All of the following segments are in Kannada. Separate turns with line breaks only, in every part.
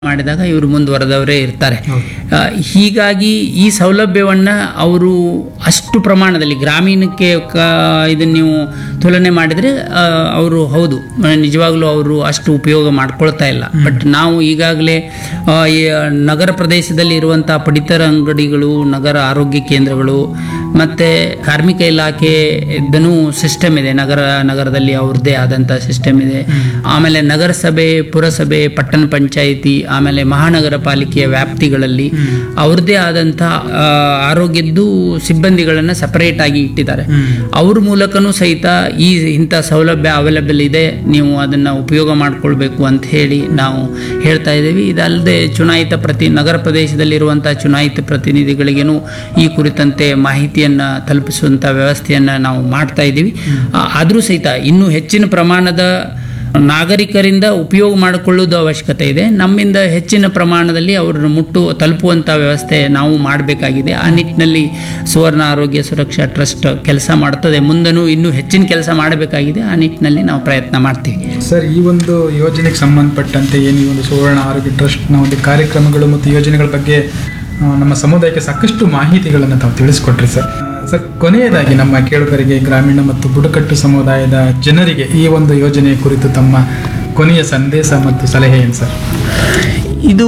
ಮಾಡಿದಾಗ ಇವರು ಮುಂದುವರೆದವರೇ ಇರ್ತಾರೆ ಆ, ಹೀಗಾಗಿ ಈ ಸೌಲಭ್ಯವನ್ನು ಅವರು ಅಷ್ಟು ಪ್ರಮಾಣದಲ್ಲಿ ಗ್ರಾಮೀಣಕ್ಕೆ ಕ ಇದನ್ನು ನೀವು ತುಲನೆ ಮಾಡಿದರೆ ಅವರು ಹೌದು ಆ, ನಿಜವಾಗ್ಲೂ ಅವರು ಅಷ್ಟು ಉಪಯೋಗ ಮಾಡ್ಕೊಳ್ತಾ ಇಲ್ಲ ಬಟ್ ನಾವು ಈಗಾಗಲೇ ಆ, ಈ ನಗರ ಪ್ರದೇಶದಲ್ಲಿ ಇರುವಂಥ ಪಡಿತರ ಅಂಗಡಿಗಳು ನಗರ ಆರೋಗ್ಯ ಕೇಂದ್ರಗಳು ಮತ್ತು ಕಾರ್ಮಿಕ ಇಲಾಖೆ ಇದನ್ನು ಸಿಸ್ಟಮ್ ಇದೆ ನಗರ ನಗರದಲ್ಲಿ ಅವ್ರದ್ದೇ ಆದಂಥ ಸಿಸ್ಟಮ್ ಇದೆ ಆಮೇಲೆ ನಗರಸಭೆ ಪುರಸಭೆ ಪಟ್ಟಣ ಪಂಚಾಯಿತಿ ಆಮೇಲೆ ಮಹಾನಗರ ಪಾಲಿಕೆಯ ವ್ಯಾಪ್ತಿಗಳಲ್ಲಿ ಅವ್ರದ್ದೇ ಆದಂಥ ಆ, ಆರೋಗ್ಯದ್ದು ಸಿಬ್ಬಂದಿಗಳನ್ನು ಸಪರೇಟ್ ಆಗಿ ಇಟ್ಟಿದ್ದಾರೆ ಅವ್ರ ಮೂಲಕನೂ ಸಹಿತ ಈ ಇಂಥ ಸೌಲಭ್ಯ ಅವೈಲಬಲ್ ಇದೆ ನೀವು ಅದನ್ನು ಉಪಯೋಗ ಮಾಡಿಕೊಳ್ಬೇಕು ಅಂತ ಹೇಳಿ ನಾವು ಹೇಳ್ತಾ ಇದ್ದೀವಿ ಇದಲ್ಲದೆ ಚುನಾಯಿತ ಪ್ರತಿ ನಗರ ಪ್ರದೇಶದಲ್ಲಿರುವಂಥ ಚುನಾಯಿತ ಪ್ರತಿನಿಧಿಗಳಿಗೇನು ಈ ಕುರಿತಂತೆ ಮಾಹಿತಿಯನ್ನು ತಲುಪಿಸುವಂಥ ವ್ಯವಸ್ಥೆಯನ್ನು ನಾವು ಮಾಡ್ತಾ ಇದ್ದೀವಿ ಆ, ಆದರೂ ಸಹಿತ ಇನ್ನೂ ಹೆಚ್ಚಿನ ಪ್ರಮಾಣದ ನಾಗರಿಕರಿಂದ ಉಪಯೋಗ ಮಾಡಿಕೊಳ್ಳುವುದು ಅವಶ್ಯಕತೆ ಇದೆ ನಮ್ಮಿಂದ ಹೆಚ್ಚಿನ ಪ್ರಮಾಣದಲ್ಲಿ ಅವರನ್ನು ಮುಟ್ಟು ತಲುಪುವಂಥ ವ್ಯವಸ್ಥೆ ನಾವು ಮಾಡಬೇಕಾಗಿದೆ ಆ ನಿಟ್ಟಿನಲ್ಲಿ ಸುವರ್ಣ ಆರೋಗ್ಯ ಸುರಕ್ಷಾ ಟ್ರಸ್ಟ್ ಕೆಲಸ ಮಾಡ್ತದೆ ಮುಂದನೂ ಇನ್ನೂ ಹೆಚ್ಚಿನ ಕೆಲಸ ಮಾಡಬೇಕಾಗಿದೆ ಆ ನಿಟ್ಟಿನಲ್ಲಿ ನಾವು ಪ್ರಯತ್ನ ಮಾಡ್ತೀವಿ
ಸರ್ ಈ ಒಂದು ಯೋಜನೆಗೆ ಸಂಬಂಧಪಟ್ಟಂತೆ ಏನು ಈ ಒಂದು ಸುವರ್ಣ ಆರೋಗ್ಯ ಟ್ರಸ್ಟ್ನ ಒಂದು ಕಾರ್ಯಕ್ರಮಗಳು ಮತ್ತು ಯೋಜನೆಗಳ ಬಗ್ಗೆ ಆ, ನಮ್ಮ ಸಮುದಾಯಕ್ಕೆ ಸಾಕಷ್ಟು ಮಾಹಿತಿಗಳನ್ನು ತಾವು ತಿಳಿಸ್ಕೊಟ್ರಿ ಸರ್ ಆ, ಸರ್ ಕೊನೆಯದಾಗಿ ನಮ್ಮ ಕೇಳುಗರಿಗೆ ಗ್ರಾಮೀಣ ಮತ್ತು ಬುಡಕಟ್ಟು ಸಮುದಾಯದ ಜನರಿಗೆ ಈ ಒಂದು ಯೋಜನೆಯ ಕುರಿತು ತಮ್ಮ ಕೊನೆಯ ಸಂದೇಶ ಮತ್ತು ಸಲಹೆ ಏನು ಸರ್
ಇದು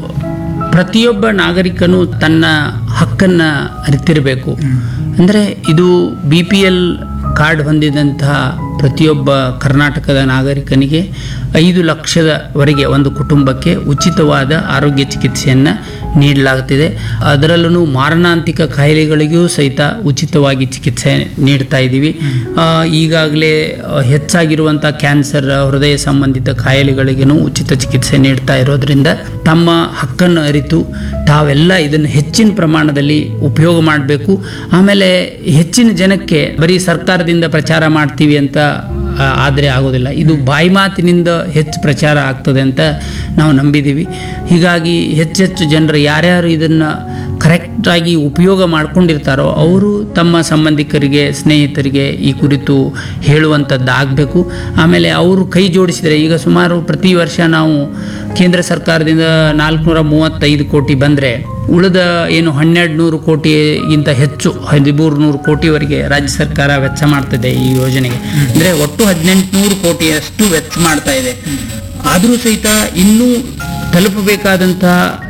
ಪ್ರತಿಯೊಬ್ಬ ನಾಗರಿಕನು ತನ್ನ ಹಕ್ಕನ್ನು ಅರಿತಿರಬೇಕು ಅಂದರೆ ಇದು ಬಿ ಪಿ ಎಲ್ ಕಾರ್ಡ್ ಹೊಂದಿದಂತಹ ಪ್ರತಿಯೊಬ್ಬ ಕರ್ನಾಟಕದ ನಾಗರಿಕನಿಗೆ ಐದು ಲಕ್ಷದವರೆಗೆ ಒಂದು ಕುಟುಂಬಕ್ಕೆ ಉಚಿತವಾದ ಆರೋಗ್ಯ ಚಿಕಿತ್ಸೆಯನ್ನು ನೀಡಲಾಗುತ್ತಿದೆ ಅದರಲ್ಲೂ ಮಾರಣಾಂತಿಕ ಕಾಯಿಲೆಗಳಿಗೂ ಸಹಿತ ಉಚಿತವಾಗಿ ಚಿಕಿತ್ಸೆ ನೀಡ್ತಾ ಇದ್ದೀವಿ ಆ, ಈಗಾಗಲೇ ಆ, ಹೆಚ್ಚಾಗಿರುವಂಥ ಕ್ಯಾನ್ಸರ್ ಹೃದಯ ಸಂಬಂಧಿತ ಕಾಯಿಲೆಗಳಿಗೂ ಉಚಿತ ಚಿಕಿತ್ಸೆ ನೀಡ್ತಾ ಇರೋದ್ರಿಂದ ತಮ್ಮ ಹಕ್ಕನ್ನು ಅರಿತು ತಾವೆಲ್ಲ ಇದನ್ನು ಹೆಚ್ಚಿನ ಪ್ರಮಾಣದಲ್ಲಿ ಉಪಯೋಗ ಮಾಡಬೇಕು ಆಮೇಲೆ ಹೆಚ್ಚಿನ ಜನಕ್ಕೆ ಬರೀ ಸರ್ಕಾರದಿಂದ ಪ್ರಚಾರ ಮಾಡ್ತೀವಿ ಅಂತ ಆ, ಆದರೆ ಆಗೋದಿಲ್ಲ ಇದು ಬಾಯಿ ಮಾತಿನಿಂದ ಹೆಚ್ಚು ಪ್ರಚಾರ ಆಗ್ತದೆ ಅಂತ ನಾವು ನಂಬಿದ್ದೀವಿ ಹೀಗಾಗಿ ಹೆಚ್ಚೆಚ್ಚು ಜನರು ಯಾರ್ಯಾರು ಇದನ್ನು ಕರೆಕ್ಟಾಗಿ ಉಪಯೋಗ ಮಾಡ್ಕೊಂಡಿರ್ತಾರೋ ಅವರು ತಮ್ಮ ಸಂಬಂಧಿಕರಿಗೆ ಸ್ನೇಹಿತರಿಗೆ ಈ ಕುರಿತು ಹೇಳುವಂಥದ್ದು ಆಗಬೇಕು ಆಮೇಲೆ ಅವರು ಕೈ ಜೋಡಿಸಿದರೆ ಈಗ ಸುಮಾರು ಪ್ರತಿ ವರ್ಷ ನಾವು ಕೇಂದ್ರ ಸರ್ಕಾರದಿಂದ ನಾಲ್ಕುನೂರ ಮೂವತ್ತೈದು ಕೋಟಿ ಬಂದರೆ ಉಳಿದ ಏನು ಹನ್ನೆರಡು ನೂರು ಕೋಟಿಗಿಂತ ಹೆಚ್ಚು ಹದಿಮೂರು ನೂರು ಕೋಟಿವರೆಗೆ ರಾಜ್ಯ ಸರ್ಕಾರ ವೆಚ್ಚ ಮಾಡ್ತದೆ ಈ ಯೋಜನೆಗೆ ಅಂದರೆ ಒಟ್ಟು ಹದಿನೆಂಟುನೂರು ಕೋಟಿಯಷ್ಟು ವೆಚ್ಚ ಮಾಡ್ತಾ ಇದೆ ಆದರೂ ಸಹಿತ ಇನ್ನೂ ತಲುಪಬೇಕಾದಂಥ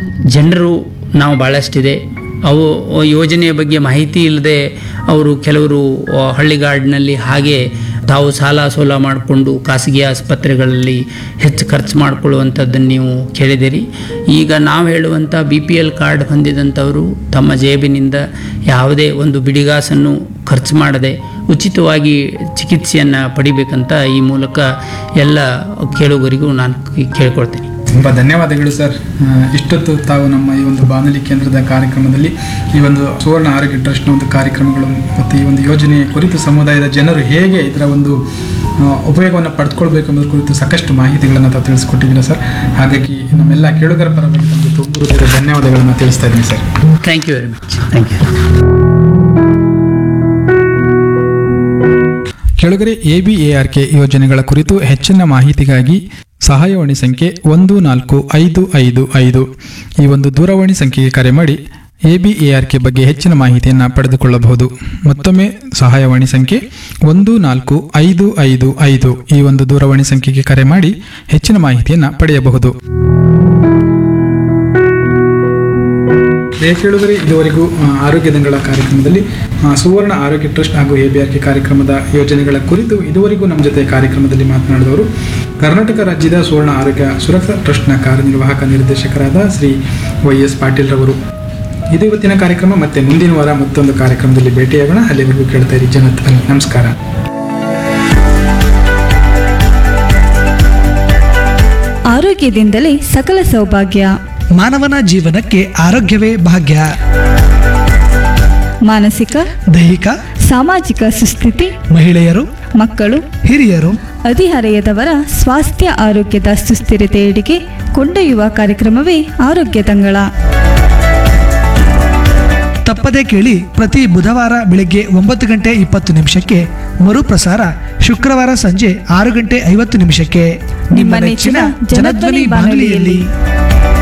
ಜನರು ನಾವು ಭಾಳಷ್ಟಿದೆ ಅವು ಯೋಜನೆಯ ಬಗ್ಗೆ ಮಾಹಿತಿ ಇಲ್ಲದೆ ಅವರು ಕೆಲವರು ಆ, ಹಳ್ಳಿಗಾಡಿನಲ್ಲಿ ಹಾಗೆ ತಾವು ಸಾಲ ಸೋಲ ಮಾಡಿಕೊಂಡು ಖಾಸಗಿ ಆಸ್ಪತ್ರೆಗಳಲ್ಲಿ ಹೆಚ್ಚು ಖರ್ಚು ಮಾಡಿಕೊಳ್ಳುವಂಥದ್ದನ್ನು ನೀವು ಕೇಳಿದಿರಿ ಈಗ ನಾವು ಹೇಳುವಂಥ ಬಿ ಪಿ ಎಲ್ ಕಾರ್ಡ್ ಹೊಂದಿದಂಥವರು ತಮ್ಮ ಜೇಬಿನಿಂದ ಯಾವುದೇ ಒಂದು ಬಿಡಿಗಾಸನ್ನು ಖರ್ಚು ಮಾಡದೆ ಉಚಿತವಾಗಿ ಚಿಕಿತ್ಸೆಯನ್ನು ಪಡಿಬೇಕಂತ ಈ ಮೂಲಕ ಎಲ್ಲ ಕೇಳುಗರಿಗೂ ನಾನು ಕೇಳ್ಕೊಳ್ತೀನಿ
ತುಂಬ ಧನ್ಯವಾದಗಳು ಸರ್ ಆ, ಇಷ್ಟೊತ್ತು ತಾವು ನಮ್ಮ ಈ ಒಂದು ಬಾನುಲಿ ಕೇಂದ್ರದ ಕಾರ್ಯಕ್ರಮದಲ್ಲಿ ಈ ಒಂದು ಸುವರ್ಣ ಆರೋಗ್ಯ ಟ್ರಸ್ಟ್ನ ಒಂದು ಕಾರ್ಯಕ್ರಮಗಳು ಮತ್ತು ಈ ಒಂದು ಯೋಜನೆಯ ಕುರಿತು ಸಮುದಾಯದ ಜನರು ಹೇಗೆ ಇದರ ಒಂದು ಆ, ಉಪಯೋಗವನ್ನು ಪಡೆದುಕೊಳ್ಬೇಕು ಅನ್ನೋದ್ರ ಕುರಿತು ಸಾಕಷ್ಟು ಮಾಹಿತಿಗಳನ್ನು ತಾವು ತಿಳಿಸ್ಕೊಟ್ಟಿದ್ದೀರಾ ಸರ್ ಹಾಗಾಗಿ ನಮ್ಮೆಲ್ಲ ಕೇಳುಗರ ಪರವಾಗಿ ತಮಗೆ ತುಂಬ ಹೃದಯದ ಧನ್ಯವಾದಗಳನ್ನು ತಿಳಿಸ್ತಾ ಇದ್ದೀನಿ sir
thank you very much thank you
ಕೆಳಗರೆ A B A R K ಯೋಜನೆಗಳ ಕುರಿತು ಹೆಚ್ಚಿನ ಮಾಹಿತಿಗಾಗಿ ಸಹಾಯವಾಣಿ ಸಂಖ್ಯೆ ಒಂದು ನಾಲ್ಕು ಐದು ಐದು ಐದು ಈ ಒಂದು ದೂರವಾಣಿ ಸಂಖ್ಯೆಗೆ ಕರೆ ಮಾಡಿ A B A R K ಬಗ್ಗೆ ಹೆಚ್ಚಿನ ಮಾಹಿತಿಯನ್ನು ಪಡೆದುಕೊಳ್ಳಬಹುದು ಮತ್ತೊಮ್ಮೆ ಸಹಾಯವಾಣಿ ಸಂಖ್ಯೆ ಒಂದು ನಾಲ್ಕು ಐದು ಐದು ಐದು ಈ ಒಂದು ದೂರವಾಣಿ ಸಂಖ್ಯೆಗೆ ಕರೆ ಮಾಡಿ ಹೆಚ್ಚಿನ ಮಾಹಿತಿಯನ್ನು ಪಡೆಯಬಹುದು ಕೇಳುಗರೆ ಇದುವರೆಗೂ ಆ, ಆರೋಗ್ಯ ದಂಗಳ ಕಾರ್ಯಕ್ರಮದಲ್ಲಿ ಆ, ಸುವರ್ಣ ಆರೋಗ್ಯ ಟ್ರಸ್ಟ್ ಹಾಗೂ ಎ ಬಿ ಆರ್ ಕೆ ಕಾರ್ಯಕ್ರಮದ ಯೋಜನೆಗಳ ಕುರಿತು ಇದುವರೆಗೂ ನಮ್ಮ ಜೊತೆ ಕಾರ್ಯಕ್ರಮದಲ್ಲಿ ಮಾತನಾಡಿದವರು ಕರ್ನಾಟಕ ರಾಜ್ಯದ ಸುವರ್ಣ ಆರೋಗ್ಯ ಸುರಕ್ಷಾ ಟ್ರಸ್ಟ್ನ ಕಾರ್ಯನಿರ್ವಾಹಕ ನಿರ್ದೇಶಕರಾದ ಶ್ರೀ ವೈ ಎಸ್ ಪಾಟೀಲ್ ರವರು ಇದು ಇವತ್ತಿನ ಕಾರ್ಯಕ್ರಮ ಮತ್ತೆ ಮುಂದಿನ ವಾರ ಮತ್ತೊಂದು ಕಾರ್ಯಕ್ರಮದಲ್ಲಿ ಭೇಟಿಯಾಗೋಣ ಅಲ್ಲಿವರೆಗೂ ಕೇಳ್ತಾ ಇರಿ ಜನತ್ ಬನ್ನಿ ನಮಸ್ಕಾರ
ಆರೋಗ್ಯದಿಂದಲೇ ಸಕಲ ಸೌಭಾಗ್ಯ
ಮಾನವನ ಜೀವನಕ್ಕೆ ಆರೋಗ್ಯವೇ ಭಾಗ್ಯ
ಮಾನಸಿಕ
ದೈಹಿಕ
ಸಾಮಾಜಿಕ ಸುಸ್ಥಿತಿ
ಮಹಿಳೆಯರು
ಮಕ್ಕಳು
ಹಿರಿಯರು
ಹದಿಹರೆಯದವರ ಸ್ವಾಸ್ಥ್ಯ ಆರೋಗ್ಯದ ಸುಸ್ಥಿರತೆಯೆಡೆಗೆ ಕೊಂಡೊಯ್ಯುವ ಕಾರ್ಯಕ್ರಮವೇ ಆರೋಗ್ಯ ತಂಗಳ
ತಪ್ಪದೇ ಕೇಳಿ ಪ್ರತಿ ಬುಧವಾರ ಬೆಳಗ್ಗೆ ಒಂಬತ್ತು ಗಂಟೆ ಇಪ್ಪತ್ತು ನಿಮಿಷಕ್ಕೆ ಮರುಪ್ರಸಾರ ಶುಕ್ರವಾರ ಸಂಜೆ ಆರು ಗಂಟೆ ಐವತ್ತು ನಿಮಿಷಕ್ಕೆ
ನಿಮ್ಮ ನೆಚ್ಚಿನ ಜನಧ್ವನಿ ಬಾನುಲಿಯಲ್ಲಿ